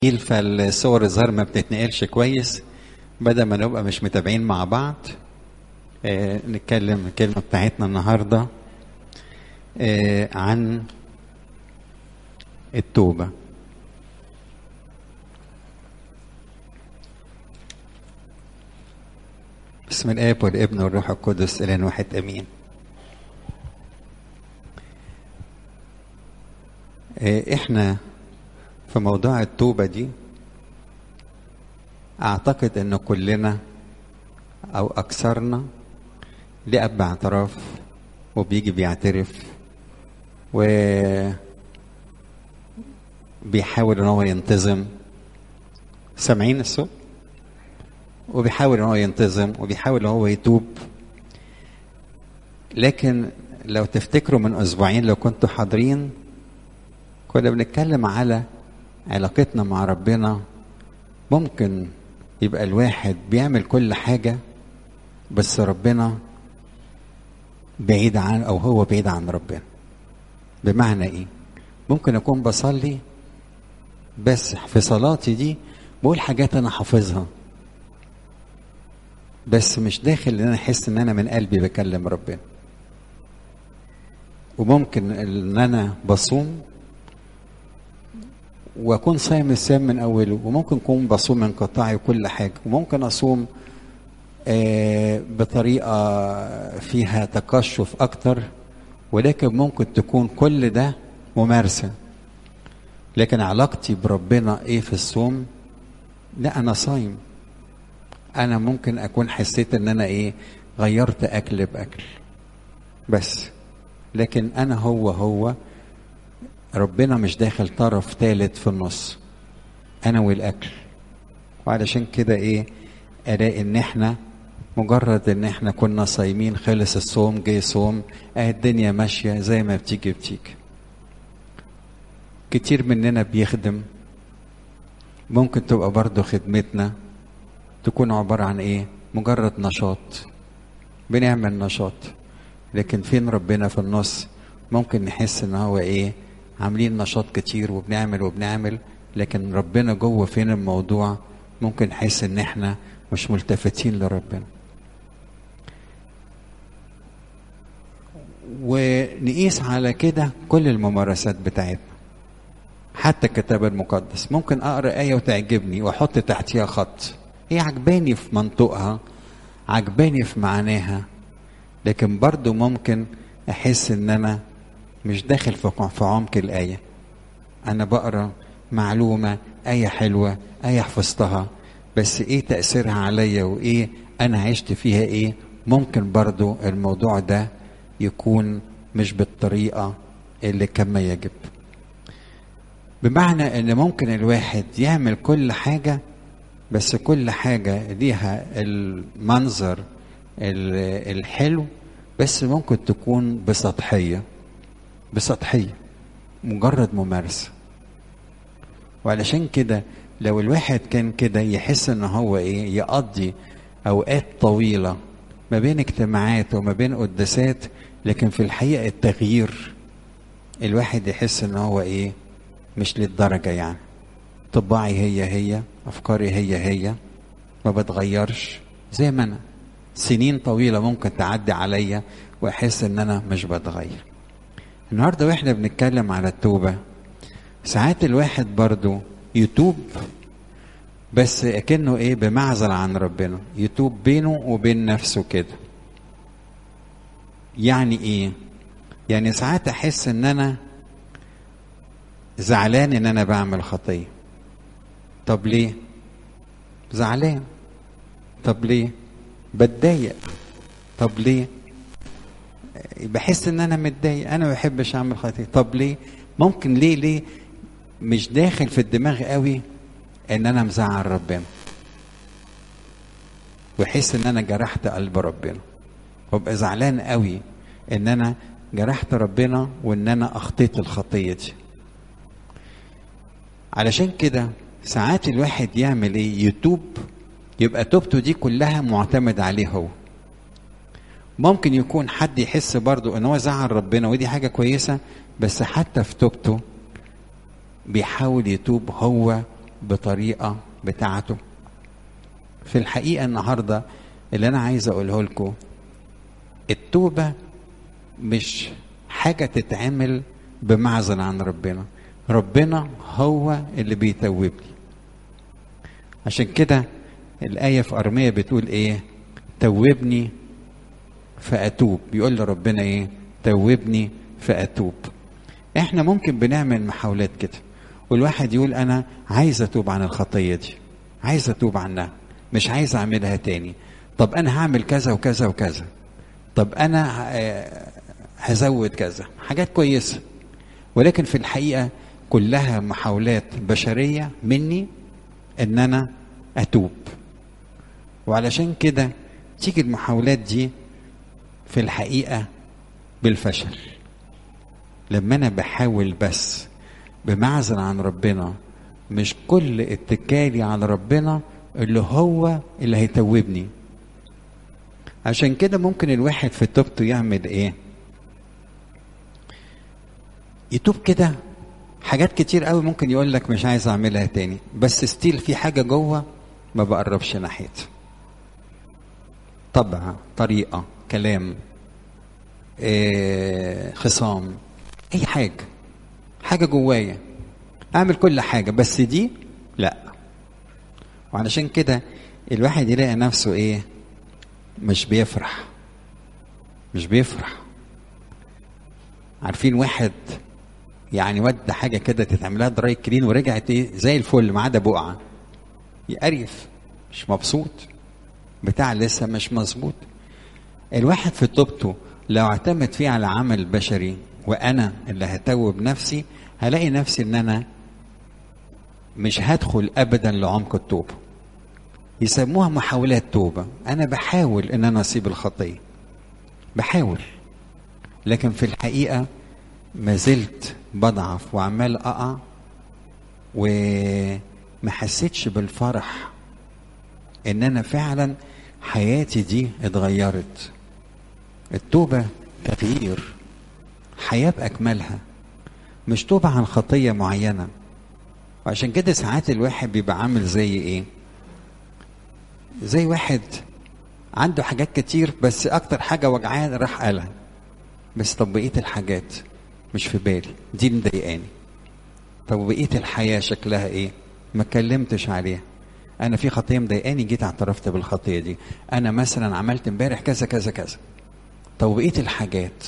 فالصور الظاهر ما بتتنقلش كويس بدل ما نبقى مش متابعين مع بعض آه نتكلم الكلمة بتاعتنا النهاردة آه عن التوبة بسم الآب والابن والروح القدس إلى واحد أمين آه إحنا في موضوع التوبة دي أعتقد إن كلنا أو أكثرنا ليه أب اعتراف وبيجي بيعترف و بيحاول إن هو ينتظم سامعين الصوت وبيحاول إن هو ينتظم وبيحاول إن هو يتوب لكن لو تفتكروا من أسبوعين لو كنتوا حاضرين كنا بنتكلم على علاقتنا مع ربنا ممكن يبقى الواحد بيعمل كل حاجة بس ربنا بعيد عن أو هو بعيد عن ربنا بمعنى إيه؟ ممكن أكون بصلي بس في صلاتي دي بقول حاجات أنا حافظها بس مش داخل إن أنا أحس إن أنا من قلبي بكلم ربنا وممكن إن أنا بصوم واكون صايم الصيام من اوله وممكن اكون بصوم انقطاعي وكل حاجه وممكن اصوم آه بطريقه فيها تقشف اكتر ولكن ممكن تكون كل ده ممارسه لكن علاقتي بربنا ايه في الصوم لا انا صايم انا ممكن اكون حسيت ان انا ايه غيرت اكل باكل بس لكن انا هو هو ربنا مش داخل طرف ثالث في النص انا والاكل وعلشان كده ايه الاقي ان احنا مجرد ان احنا كنا صايمين خلص الصوم جه صوم اه الدنيا ماشيه زي ما بتيجي بتيجي كتير مننا بيخدم ممكن تبقى برضه خدمتنا تكون عبارة عن ايه مجرد نشاط بنعمل نشاط لكن فين ربنا في النص ممكن نحس ان هو ايه عاملين نشاط كتير وبنعمل وبنعمل لكن ربنا جوه فين الموضوع ممكن نحس ان احنا مش ملتفتين لربنا ونقيس على كده كل الممارسات بتاعتنا حتى الكتاب المقدس ممكن اقرا ايه وتعجبني واحط تحتيها خط هي عجباني في منطقها عجباني في معناها لكن برضو ممكن احس ان انا مش داخل في عمق الآية أنا بقرا معلومة آية حلوة آية حفظتها بس إيه تأثيرها عليا وإيه أنا عشت فيها إيه ممكن برضو الموضوع ده يكون مش بالطريقة اللي كما يجب بمعنى ان ممكن الواحد يعمل كل حاجة بس كل حاجة ليها المنظر الحلو بس ممكن تكون بسطحيه بسطحية مجرد ممارسة وعلشان كده لو الواحد كان كده يحس ان هو ايه يقضي اوقات طويلة ما بين اجتماعات وما بين قداسات لكن في الحقيقة التغيير الواحد يحس ان هو ايه مش للدرجة يعني طباعي هي هي افكاري هي هي ما بتغيرش زي ما انا سنين طويلة ممكن تعدي عليا واحس ان انا مش بتغير النهارده واحنا بنتكلم على التوبه ساعات الواحد برضو يتوب بس اكنه ايه بمعزل عن ربنا يتوب بينه وبين نفسه كده يعني ايه يعني ساعات احس ان انا زعلان ان انا بعمل خطيه طب ليه زعلان طب ليه بتضايق طب ليه بحس ان انا متضايق انا ما بحبش اعمل خطيه طب ليه ممكن ليه ليه مش داخل في الدماغ قوي ان انا مزعل ربنا واحس ان انا جرحت قلب ربنا وابقى زعلان قوي ان انا جرحت ربنا وان انا اخطيت الخطيه دي علشان كده ساعات الواحد يعمل ايه يتوب يبقى توبته دي كلها معتمد عليه هو ممكن يكون حد يحس برضو ان هو زعل ربنا ودي حاجه كويسه بس حتى في توبته بيحاول يتوب هو بطريقة بتاعته في الحقيقة النهاردة اللي أنا عايز أقوله لكم التوبة مش حاجة تتعمل بمعزل عن ربنا ربنا هو اللي بيتوبني عشان كده الآية في أرمية بتقول إيه توبني فأتوب بيقول لربنا إيه توبني فأتوب إحنا ممكن بنعمل محاولات كده والواحد يقول أنا عايز أتوب عن الخطية دي عايز أتوب عنها مش عايز أعملها تاني طب أنا هعمل كذا وكذا وكذا طب أنا هزود كذا حاجات كويسة ولكن في الحقيقة كلها محاولات بشرية مني ان انا اتوب وعلشان كده تيجي المحاولات دي في الحقيقة بالفشل لما انا بحاول بس بمعزل عن ربنا مش كل اتكالي على ربنا اللي هو اللي هيتوبني عشان كده ممكن الواحد في توبته يعمل ايه يتوب كده حاجات كتير قوي ممكن يقول لك مش عايز اعملها تاني بس ستيل في حاجه جوه ما بقربش ناحيتها طبع طريقه كلام إيه خصام اي حاجه حاجه جوايا اعمل كل حاجه بس دي لا وعلشان كده الواحد يلاقي نفسه ايه مش بيفرح مش بيفرح عارفين واحد يعني ود حاجه كده تتعملها دراي كلين ورجعت ايه زي الفل ما عدا بقعه يقرف مش مبسوط بتاع لسه مش مظبوط الواحد في توبته لو اعتمد فيه على عمل بشري وانا اللي هتوب نفسي هلاقي نفسي ان انا مش هدخل ابدا لعمق التوبه يسموها محاولات توبه انا بحاول ان انا اسيب الخطيه بحاول لكن في الحقيقه ما زلت بضعف وعمال اقع وما حسيتش بالفرح ان انا فعلا حياتي دي اتغيرت التوبه تغيير حياه باكملها مش توبه عن خطيه معينه وعشان كده ساعات الواحد بيبقى عامل زي ايه زي واحد عنده حاجات كتير بس اكتر حاجه وجعان راح قالها بس طب بقيه الحاجات مش في بالي دي مضايقاني طب وبقيه الحياه شكلها ايه ما اتكلمتش عليها انا في خطيه مضايقاني جيت اعترفت بالخطيه دي انا مثلا عملت امبارح كذا كذا كذا طب وبقيه الحاجات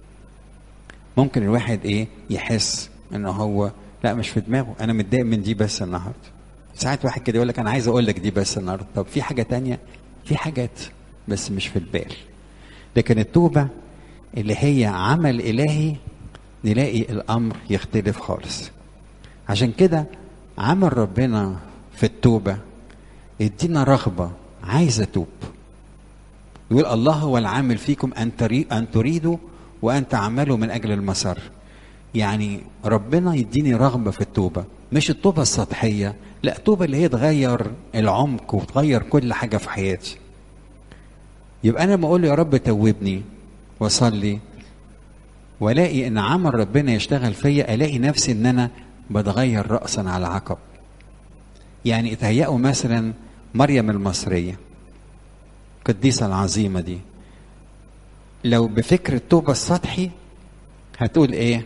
ممكن الواحد ايه يحس ان هو لا مش في دماغه انا متضايق من دي بس النهارده ساعات واحد كده يقول لك انا عايز اقول لك دي بس النهارده طب في حاجه تانية في حاجات بس مش في البال لكن التوبه اللي هي عمل الهي نلاقي الامر يختلف خالص عشان كده عمل ربنا في التوبه يدينا رغبه عايز اتوب يقول الله هو العامل فيكم ان ان تريدوا وان تعملوا من اجل المسار يعني ربنا يديني رغبه في التوبه مش التوبه السطحيه لا التوبه اللي هي تغير العمق وتغير كل حاجه في حياتي يبقى انا لما اقول يا رب توبني واصلي والاقي ان عمل ربنا يشتغل فيا الاقي نفسي ان انا بتغير راسا على عقب يعني اتهيأوا مثلا مريم المصريه القديسه العظيمه دي لو بفكر التوبه السطحي هتقول ايه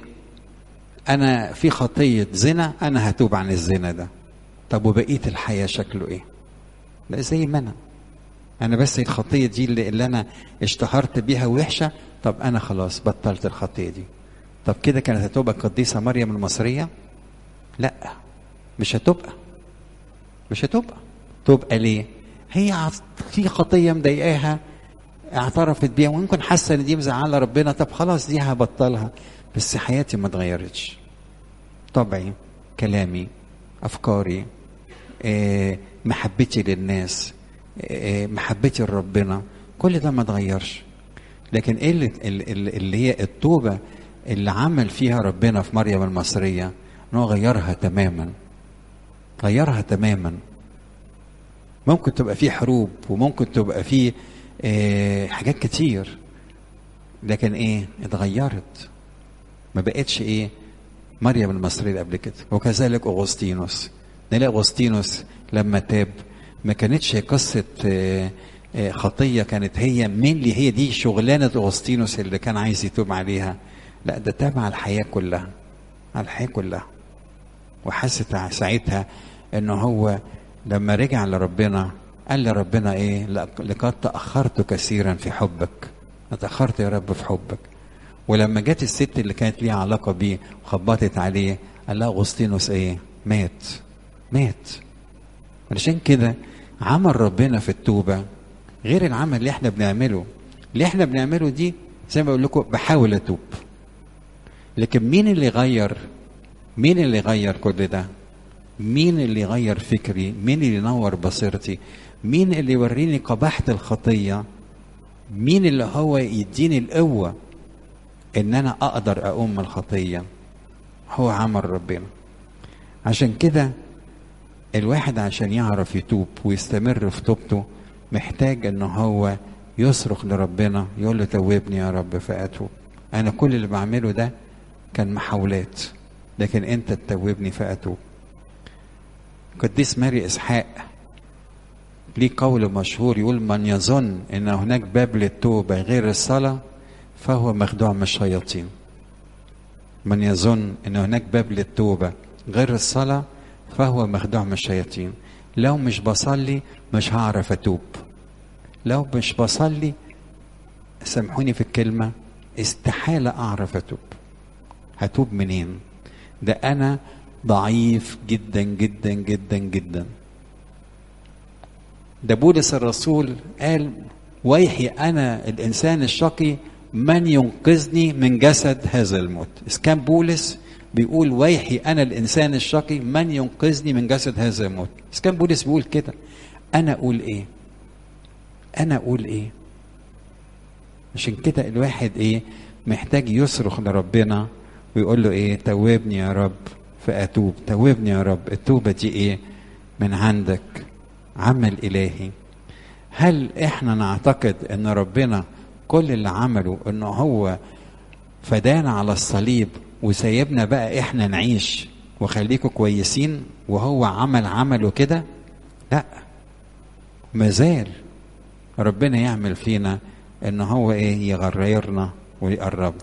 انا في خطيه زنا انا هتوب عن الزنا ده طب وبقيه الحياه شكله ايه لا زي ما انا انا بس الخطيه دي اللي, اللي انا اشتهرت بيها وحشه طب انا خلاص بطلت الخطيه دي طب كده كانت هتبقى القديسه مريم المصريه لا مش هتبقى مش هتبقى تبقى ليه هي في خطيه مضايقاها اعترفت بيها ويمكن حاسه ان دي مزعله ربنا طب خلاص دي هبطلها بس حياتي ما اتغيرتش طبعي كلامي افكاري إيه محبتي للناس إيه محبتي لربنا كل ده ما اتغيرش لكن ايه اللي, اللي هي التوبه اللي عمل فيها ربنا في مريم المصريه ان هو غيرها تماما غيرها تماما ممكن تبقى في حروب وممكن تبقى في إيه حاجات كتير لكن ايه اتغيرت ما بقتش ايه مريم المصرية قبل كده وكذلك أغسطينوس نلاقي اغسطينوس لما تاب ما كانتش قصه آه، آه، خطيه كانت هي مين اللي هي دي شغلانه اغسطينوس اللي كان عايز يتوب عليها لا ده تاب على الحياه كلها على الحياه كلها وحس ساعتها ان هو لما رجع لربنا قال لربنا ايه لق- لقد تاخرت كثيرا في حبك اتاخرت يا رب في حبك ولما جت الست اللي كانت ليها علاقه بيه وخبطت عليه قال لها اغسطينوس ايه مات مات علشان كده عمل ربنا في التوبه غير العمل اللي احنا بنعمله اللي احنا بنعمله دي زي ما بقول لكم بحاول اتوب لكن مين اللي غير مين اللي غير كل ده مين اللي غير فكري مين اللي نور بصيرتي مين اللي يوريني قباحة الخطية مين اللي هو يديني القوة ان انا اقدر اقوم من الخطية هو عمل ربنا عشان كده الواحد عشان يعرف يتوب ويستمر في توبته محتاج ان هو يصرخ لربنا يقول له توبني يا رب فاتوب انا كل اللي بعمله ده كان محاولات لكن انت تتوبني فاتوب قديس ماري اسحاق ليه قول مشهور يقول من يظن ان هناك باب للتوبه غير الصلاه فهو مخدوع من الشياطين من يظن ان هناك باب للتوبه غير الصلاه فهو مخدوع من الشياطين لو مش بصلي مش هعرف اتوب لو مش بصلي سامحوني في الكلمه استحاله اعرف اتوب هتوب منين ده انا ضعيف جدا جدا جدا جدا ده بولس الرسول قال ويحي انا الانسان الشقي من ينقذني من جسد هذا الموت اذا كان بولس بيقول ويحي انا الانسان الشقي من ينقذني من جسد هذا الموت اذا كان بولس بيقول كده انا اقول ايه انا اقول ايه عشان كده الواحد ايه محتاج يصرخ لربنا ويقول له ايه توبني يا رب فاتوب توبني يا رب التوبه دي ايه من عندك عمل الهي هل احنا نعتقد ان ربنا كل اللي عمله انه هو فدانا على الصليب وسايبنا بقى احنا نعيش وخليكم كويسين وهو عمل عمله كده لا مازال ربنا يعمل فينا ان هو ايه يغيرنا ويقرب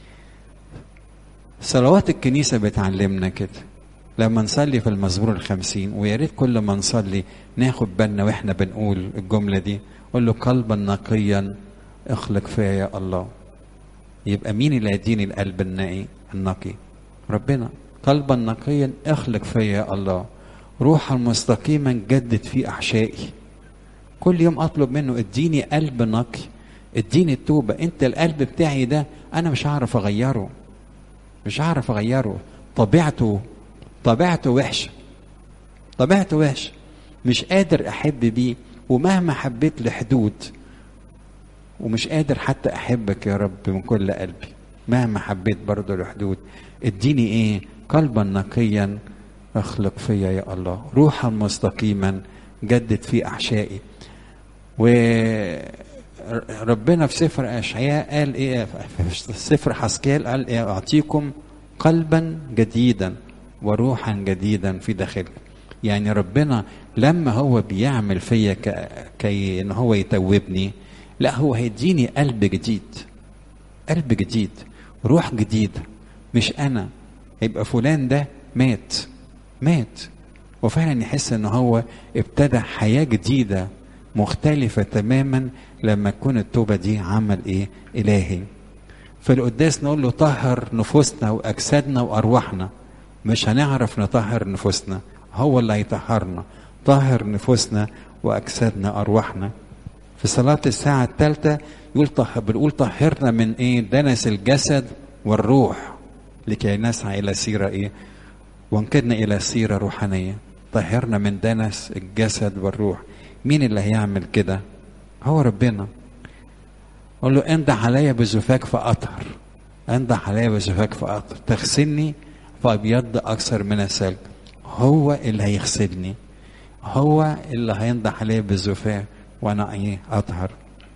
صلوات الكنيسة بتعلمنا كده لما نصلي في المزمور الخمسين ويا ريت كل ما نصلي ناخد بالنا واحنا بنقول الجملة دي قول له قلبا نقيا اخلق فيا يا الله يبقى مين اللي يديني القلب النقي النقي ربنا قلبا نقيا اخلق فيا يا الله روحا مستقيما جدد في احشائي كل يوم اطلب منه اديني قلب نقي اديني التوبة انت القلب بتاعي ده انا مش هعرف اغيره مش هعرف اغيره طبيعته طبيعته وحشه طبيعته وحشه مش قادر احب بيه ومهما حبيت لحدود ومش قادر حتى احبك يا رب من كل قلبي مهما حبيت برضه لحدود اديني ايه قلبا نقيا اخلق فيا يا الله روحا مستقيما جدد في احشائي وربنا في سفر اشعياء قال ايه في سفر حسكيال قال ايه اعطيكم قلبا جديدا وروحا جديدا في داخلكم يعني ربنا لما هو بيعمل فيا ك... كي ان هو يتوبني لا هو هيديني قلب جديد قلب جديد روح جديده مش انا يبقى فلان ده مات مات وفعلا يحس ان هو ابتدى حياه جديده مختلفه تماما لما تكون التوبه دي عمل ايه الهي في القداس نقول له طهر نفوسنا واجسادنا وارواحنا مش هنعرف نطهر نفوسنا هو اللي هيطهرنا طهر نفوسنا واجسادنا ارواحنا في صلاة الساعة الثالثة يقول طهر بنقول طهرنا من ايه؟ دنس الجسد والروح لكي نسعى إلى سيرة ايه؟ وانقذنا إلى سيرة روحانية طهرنا من دنس الجسد والروح مين اللي هيعمل كده؟ هو ربنا قول له انضح عليا بزفاك فأطهر انضح عليا بزفاك فأطهر تغسلني فأبيض أكثر من الثلج هو اللي هيغسلني هو اللي هينضح عليا بالزفاف وانا ايه اطهر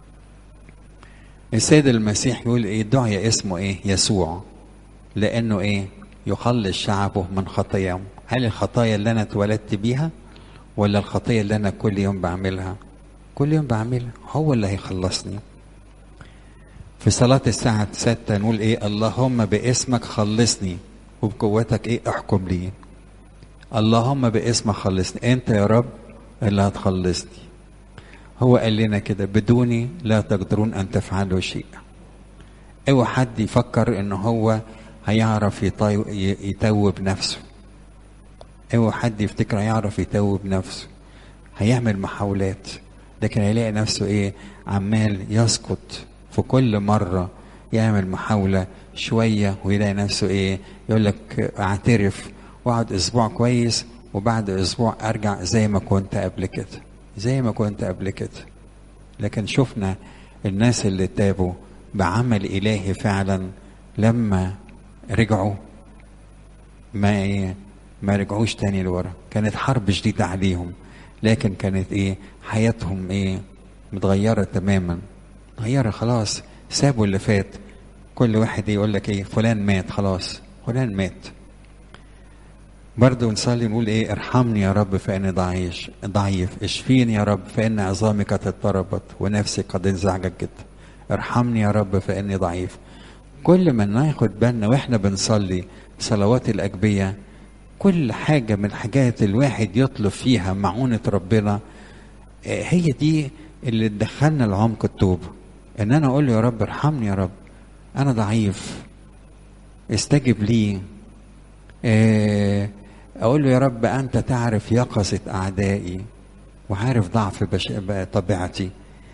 السيد المسيح يقول ايه دعي اسمه ايه يسوع لانه ايه يخلص شعبه من خطاياهم هل الخطايا اللي انا اتولدت بيها ولا الخطيه اللي انا كل يوم بعملها كل يوم بعملها هو اللي هيخلصني في صلاة الساعة ستة نقول ايه اللهم باسمك خلصني وبقوتك ايه احكم لي اللهم باسمك خلصني انت يا رب اللي هتخلصني هو قال لنا كده بدوني لا تقدرون ان تفعلوا شيء اوعى حد يفكر ان هو هيعرف يطي- ي- يتوب نفسه اوعى حد يفتكر هيعرف يتوب نفسه هيعمل محاولات لكن هيلاقي نفسه ايه عمال يسقط في كل مرة يعمل محاولة شوية ويلاقي نفسه ايه يقول لك اعترف واقعد اسبوع كويس وبعد اسبوع ارجع زي ما كنت قبل كده زي ما كنت قبل كده لكن شفنا الناس اللي تابوا بعمل الهي فعلا لما رجعوا ما ايه ما رجعوش تاني لورا كانت حرب شديدة عليهم لكن كانت ايه حياتهم ايه متغيرة تماما متغيرة خلاص سابوا اللي فات كل واحد يقول لك ايه فلان مات خلاص فلان مات برضه نصلي نقول ايه ارحمني يا رب فاني ضعيف ضعيف اشفيني يا رب فان عظامي قد اضطربت ونفسي قد انزعجت جدا ارحمني يا رب فاني ضعيف كل ما ناخد بالنا واحنا بنصلي صلوات الاجبيه كل حاجه من الحاجات الواحد يطلب فيها معونه ربنا آه، هي دي اللي تدخلنا لعمق التوبه ان انا اقول له يا رب ارحمني يا رب انا ضعيف استجب لي آه، اقول له يا رب انت تعرف يقظه اعدائي وعارف ضعف بش... طبيعتي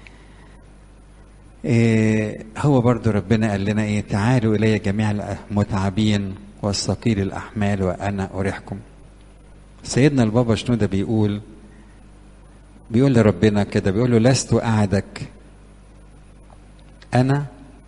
إيه هو برضو ربنا قال لنا ايه تعالوا الي جميع المتعبين والثقيل الاحمال وانا اريحكم سيدنا البابا شنودة بيقول بيقول لربنا كده بيقول له لست اعدك انا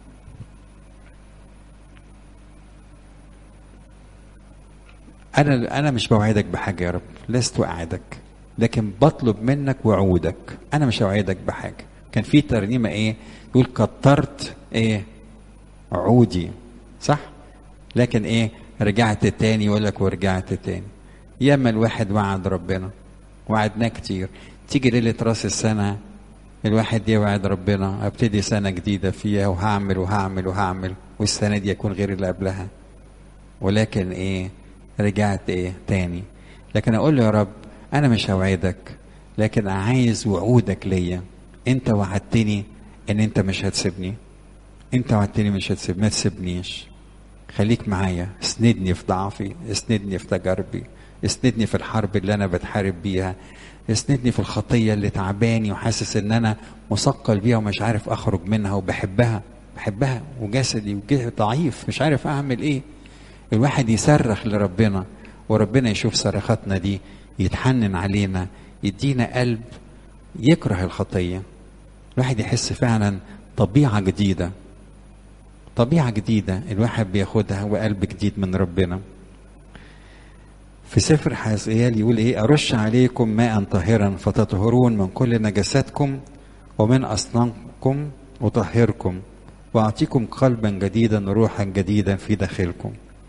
انا انا مش بوعدك بحاجه يا رب لست اعدك لكن بطلب منك وعودك انا مش اوعدك بحاجه كان في ترنيمه ايه يقول كترت ايه عودي صح لكن ايه رجعت تاني يقول لك ورجعت تاني ياما الواحد وعد ربنا وعدناه كتير تيجي ليله راس السنه الواحد يوعد ربنا ابتدي سنه جديده فيها وهعمل وهعمل وهعمل والسنه دي يكون غير اللي قبلها ولكن ايه رجعت ايه تاني لكن اقول له يا رب انا مش هوعدك لكن عايز وعودك ليا انت وعدتني ان انت مش هتسيبني انت وعدتني مش هتسيب ما تسيبنيش خليك معايا اسندني في ضعفي اسندني في تجاربي اسندني في الحرب اللي انا بتحارب بيها اسندني في الخطيه اللي تعباني وحاسس ان انا مثقل بيها ومش عارف اخرج منها وبحبها بحبها وجسدي وجه- ضعيف مش عارف اعمل ايه الواحد يصرخ لربنا وربنا يشوف صرخاتنا دي يتحنن علينا يدينا قلب يكره الخطيه الواحد يحس فعلا طبيعه جديده طبيعه جديده الواحد بياخدها وقلب جديد من ربنا في سفر حزقيال يقول ايه ارش عليكم ماء طاهرا فتطهرون من كل نجساتكم ومن اصنامكم اطهركم واعطيكم قلبا جديدا روحا جديدا في داخلكم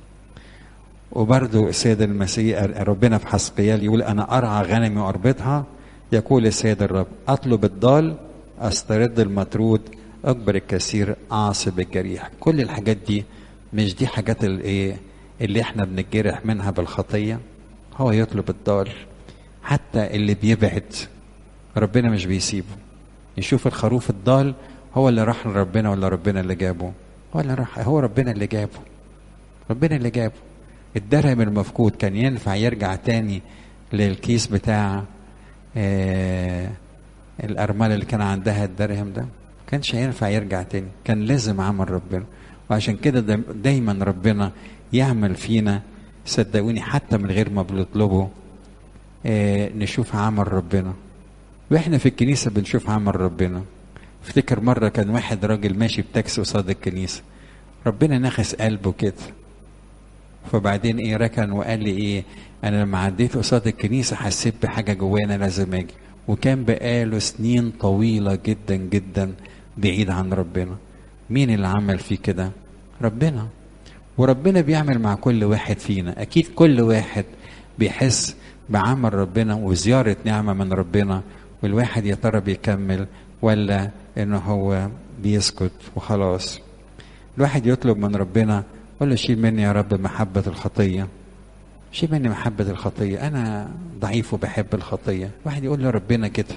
وبرضو السيد المسيح ربنا في حسقيال يقول انا ارعى غنمي واربطها يقول السيد الرب اطلب الضال استرد المطرود اكبر الكثير اعصب الجريح كل الحاجات دي مش دي حاجات الايه اللي احنا بنتجرح منها بالخطيه هو يطلب الضال حتى اللي بيبعد ربنا مش بيسيبه يشوف الخروف الضال هو اللي راح لربنا ولا ربنا اللي جابه هو اللي راح هو ربنا اللي جابه ربنا اللي جابه الدرهم المفقود كان ينفع يرجع تاني للكيس بتاع آه الأرملة اللي كان عندها الدرهم ده كانش هينفع يرجع تاني كان لازم عمل ربنا وعشان كده دا- دايما ربنا يعمل فينا صدقوني حتى من غير ما بنطلبه آه نشوف عمل ربنا واحنا في الكنيسة بنشوف عمل ربنا افتكر مرة كان واحد راجل ماشي بتاكسي قصاد الكنيسة ربنا نخس قلبه كده فبعدين ايه ركن وقال لي ايه انا لما عديت قصاد الكنيسه حسيت بحاجه جوانا لازم اجي وكان بقاله سنين طويله جدا جدا بعيد عن ربنا مين اللي عمل فيه كده ربنا وربنا بيعمل مع كل واحد فينا اكيد كل واحد بيحس بعمل ربنا وزيارة نعمة من ربنا والواحد يا ترى بيكمل ولا انه هو بيسكت وخلاص الواحد يطلب من ربنا يقول له شيل مني يا رب محبة الخطية شيل مني محبة الخطية أنا ضعيف وبحب الخطية واحد يقول له ربنا كده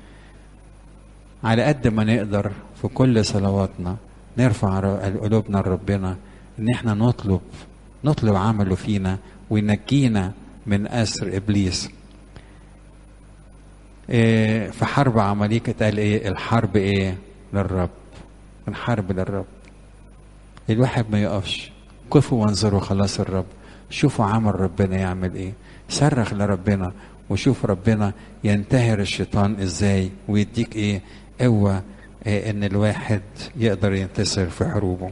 على قد ما نقدر في كل صلواتنا نرفع قلوبنا لربنا ان احنا نطلب نطلب عمله فينا وينجينا من اسر ابليس إيه في حرب عمليك اتقال ايه الحرب ايه للرب الحرب للرب الواحد ما يقفش كفوا وانظروا خلاص الرب شوفوا عمل ربنا يعمل ايه صرخ لربنا وشوف ربنا ينتهر الشيطان ازاي ويديك ايه قوة إيه ان الواحد يقدر ينتصر في حروبه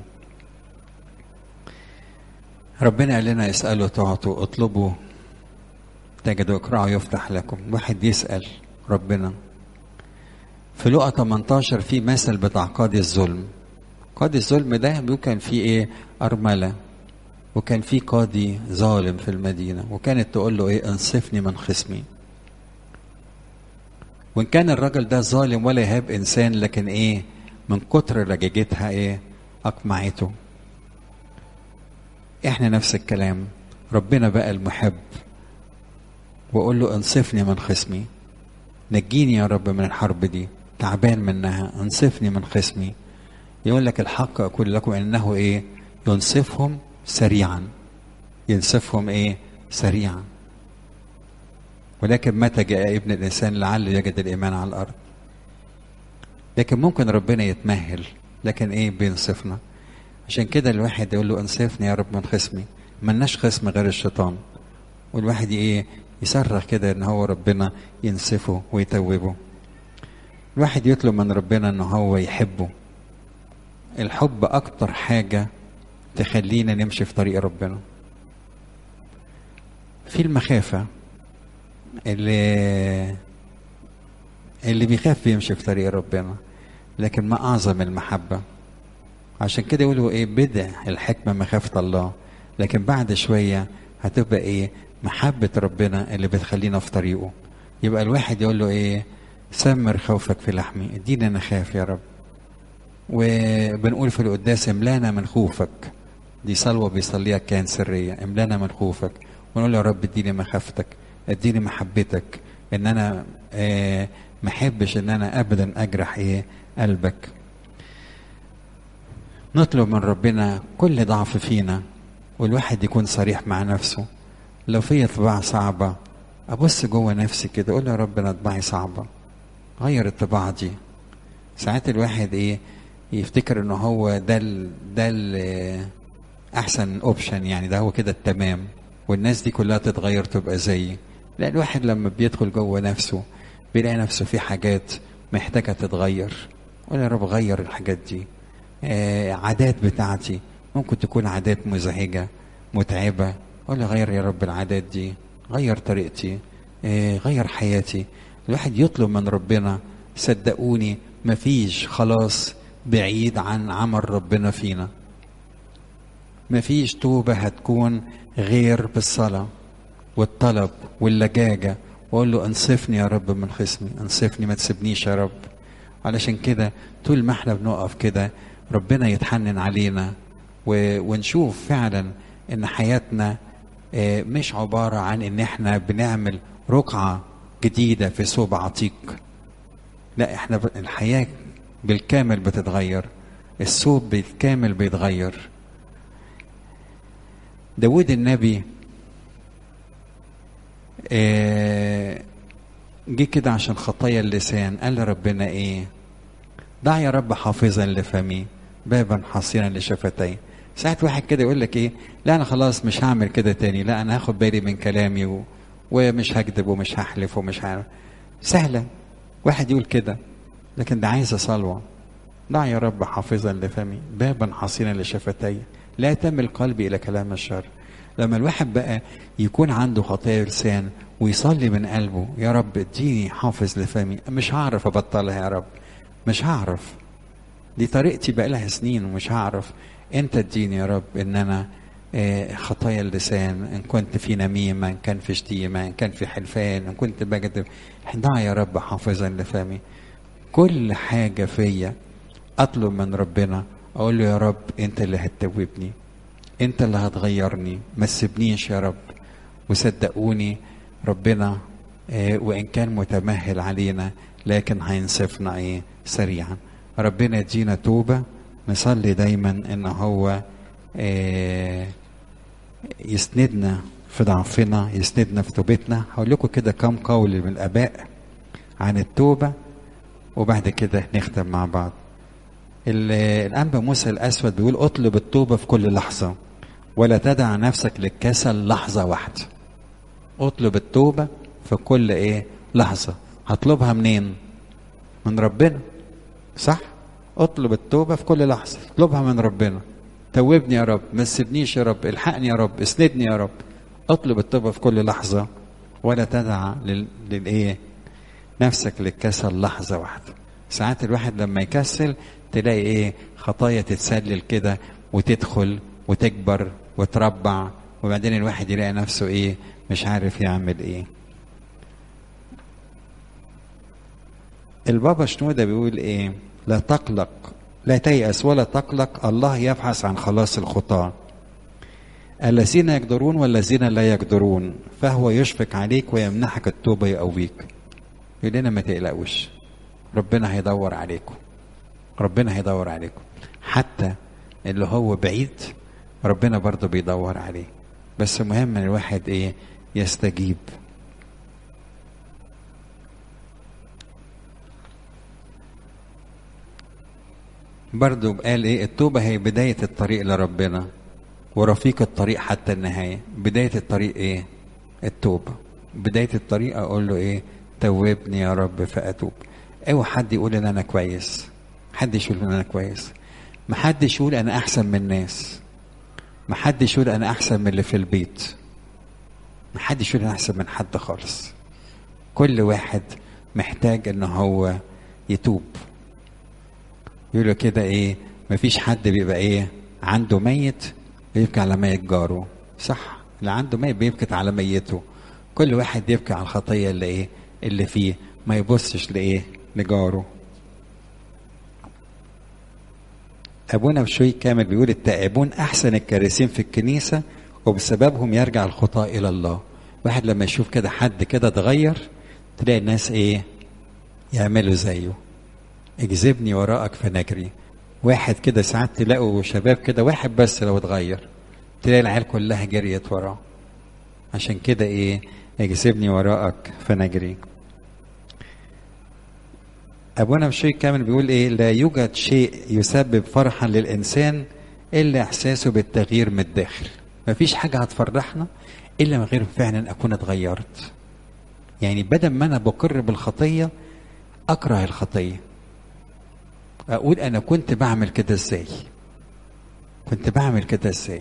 ربنا قال لنا اسألوا تعطوا اطلبوا تجدوا اقرأوا يفتح لكم واحد يسأل ربنا في لقى 18 في مثل بتاع قاضي الظلم قاضي الظلم ده كان فيه ايه أرملة وكان في قاضي ظالم في المدينة وكانت تقول له ايه انصفني من خصمي وان كان الراجل ده ظالم ولا يهاب انسان لكن ايه من كتر رجاجتها ايه اقمعته احنا نفس الكلام ربنا بقى المحب واقول له انصفني من خصمي نجيني يا رب من الحرب دي تعبان منها انصفني من خصمي يقول لك الحق اقول لكم انه ايه ينصفهم سريعا ينصفهم ايه سريعا ولكن متى جاء ابن الانسان لعل يجد الايمان على الارض لكن ممكن ربنا يتمهل لكن ايه بينصفنا عشان كده الواحد يقول له انصفني يا رب من خصمي ملناش خصم غير الشيطان والواحد ايه يصرخ كده ان هو ربنا ينصفه ويتوبه الواحد يطلب من ربنا ان هو يحبه الحب اكتر حاجه تخلينا نمشي في طريق ربنا في المخافة اللي اللي بيخاف بيمشي في طريق ربنا لكن ما أعظم المحبة عشان كده يقولوا إيه بدع الحكمة مخافة الله لكن بعد شوية هتبقى إيه محبة ربنا اللي بتخلينا في طريقه يبقى الواحد يقول له إيه سمر خوفك في لحمي ادينا نخاف يا رب وبنقول في القداس املانا من خوفك دي صلوة بيصليها كان سرية املانا من خوفك ونقول يا رب اديني مخافتك اديني محبتك ان انا آه ما احبش ان انا ابدا اجرح ايه قلبك نطلب من ربنا كل ضعف فينا والواحد يكون صريح مع نفسه لو في طباع صعبة ابص جوه نفسي كده اقول يا رب انا طباعي صعبة غير الطباع دي ساعات الواحد ايه يفتكر ان هو ده ال ده ال احسن اوبشن يعني ده هو كده التمام والناس دي كلها تتغير تبقى زيي لا الواحد لما بيدخل جوه نفسه بيلاقي نفسه في حاجات محتاجه تتغير قول يا رب غير الحاجات دي آه عادات بتاعتي ممكن تكون عادات مزعجه متعبه قول غير يا رب العادات دي غير طريقتي آه غير حياتي الواحد يطلب من ربنا صدقوني مفيش خلاص بعيد عن عمل ربنا فينا مفيش توبة هتكون غير بالصلاة والطلب واللجاجة وأقول له أنصفني يا رب من خصمي أنصفني ما تسيبنيش يا رب علشان كده طول ما احنا بنقف كده ربنا يتحنن علينا و... ونشوف فعلا ان حياتنا مش عبارة عن ان احنا بنعمل رقعة جديدة في ثوب عتيق لا احنا الحياة بالكامل بتتغير الثوب بالكامل بيتغير داود النبي جه كده عشان خطايا اللسان قال لربنا ايه دع يا رب حافظا لفمي بابا حصينا لشفتي ساعات واحد كده يقول لك ايه لا انا خلاص مش هعمل كده تاني لا انا هاخد بالي من كلامي و... ومش هكذب ومش هحلف ومش هعمل سهله واحد يقول كده لكن ده عايزه صلوه دع يا رب حافظا لفمي بابا حصينا لشفتي لا تمل قلبي الى كلام الشر لما الواحد بقى يكون عنده خطايا لسان ويصلي من قلبه يا رب اديني حافظ لفمي مش هعرف ابطلها يا رب مش هعرف دي طريقتي بقى لها سنين ومش هعرف انت اديني يا رب ان انا آه، خطايا اللسان ان كنت في نميمه ان كان في شتيمه ان كان في حلفان ان كنت بكذب دع يا رب حافظا لفمي كل حاجه فيا اطلب من ربنا اقول له يا رب انت اللي هتتوبني انت اللي هتغيرني ما تسيبنيش يا رب وصدقوني ربنا آه، وان كان متمهل علينا لكن هينصفنا ايه سريعا ربنا يدينا توبه نصلي دايما ان هو آه، يسندنا في ضعفنا يسندنا في توبتنا هقول لكم كده كم قول من الاباء عن التوبه وبعد كده نختم مع بعض ال- الانبا موسى الاسود بيقول اطلب التوبه في كل لحظه ولا تدع نفسك للكسل لحظه واحده اطلب التوبه في كل ايه لحظه هطلبها منين من ربنا صح اطلب التوبه في كل لحظه اطلبها من ربنا توبني يا رب ما تسيبنيش يا رب الحقني يا رب اسندني يا رب اطلب التوبه في كل لحظه ولا تدع لل... للايه نفسك للكسل لحظه واحده ساعات الواحد لما يكسل تلاقي ايه خطايا تتسلل كده وتدخل وتكبر وتربع وبعدين الواحد يلاقي نفسه ايه مش عارف يعمل ايه البابا شنودة بيقول ايه لا تقلق لا تيأس ولا تقلق الله يبحث عن خلاص الخطاة الذين يقدرون والذين لا يقدرون فهو يشفق عليك ويمنحك التوبة يقويك يقول لنا ما تقلقوش ربنا هيدور عليكم ربنا هيدور عليكم حتى اللي هو بعيد ربنا برضه بيدور عليه بس مهم ان الواحد ايه يستجيب برضه قال ايه التوبة هي بداية الطريق لربنا ورفيق الطريق حتى النهاية بداية الطريق ايه التوبة بداية الطريق اقول له ايه توبني يا رب فاتوب اوعى حد يقول ان انا كويس محدش يقول ان انا كويس محدش يقول انا احسن من الناس محدش يقول انا احسن من اللي في البيت محدش يقول انا احسن من حد خالص كل واحد محتاج ان هو يتوب يقولوا كده ايه مفيش حد بيبقى ايه عنده ميت بيبكي على ميت جاره صح اللي عنده ميت بيبكي على ميته كل واحد يبكي على الخطيه اللي ايه اللي فيه ما يبصش لايه لجاره ابونا بشوي كامل بيقول التائبون احسن الكارثين في الكنيسه وبسببهم يرجع الخطاة الى الله واحد لما يشوف كده حد كده اتغير تلاقي الناس ايه يعملوا زيه اجذبني وراءك فنجري واحد كده ساعات تلاقوا شباب كده واحد بس لو اتغير تلاقي العيال كلها جريت وراه عشان كده ايه اجذبني وراءك فنجري ابونا بشوي كامل بيقول ايه لا يوجد شيء يسبب فرحا للانسان الا احساسه بالتغيير من الداخل مفيش حاجه هتفرحنا الا من غير فعلا اكون اتغيرت يعني بدل ما انا بقر بالخطيه اكره الخطيه اقول انا كنت بعمل كده ازاي كنت بعمل كده ازاي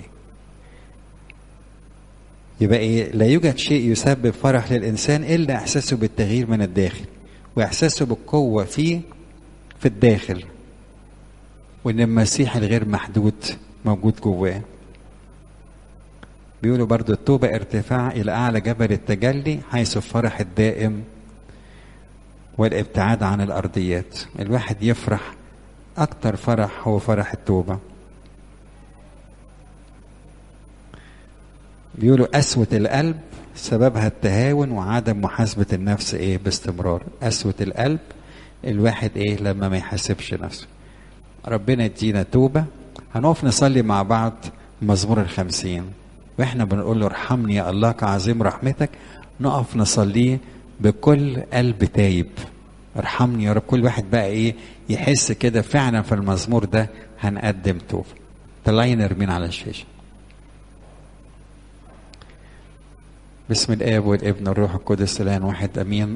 يبقى ايه لا يوجد شيء يسبب فرح للانسان الا احساسه بالتغيير من الداخل واحساسه بالقوه فيه في الداخل وان المسيح الغير محدود موجود جواه بيقولوا برضو التوبة ارتفاع إلى أعلى جبل التجلي حيث الفرح الدائم والابتعاد عن الأرضيات الواحد يفرح أكتر فرح هو فرح التوبة بيقولوا قسوة القلب سببها التهاون وعدم محاسبة النفس إيه باستمرار قسوة القلب الواحد إيه لما ما يحاسبش نفسه ربنا يدينا توبة هنقف نصلي مع بعض مزمور الخمسين واحنا بنقول له ارحمني يا الله كعظيم رحمتك نقف نصليه بكل قلب تايب ارحمني يا رب كل واحد بقى ايه يحس كده فعلا في المزمور ده هنقدم توبه طلعي نرمين على الشاشه بسم الاب والابن والروح القدس الان واحد امين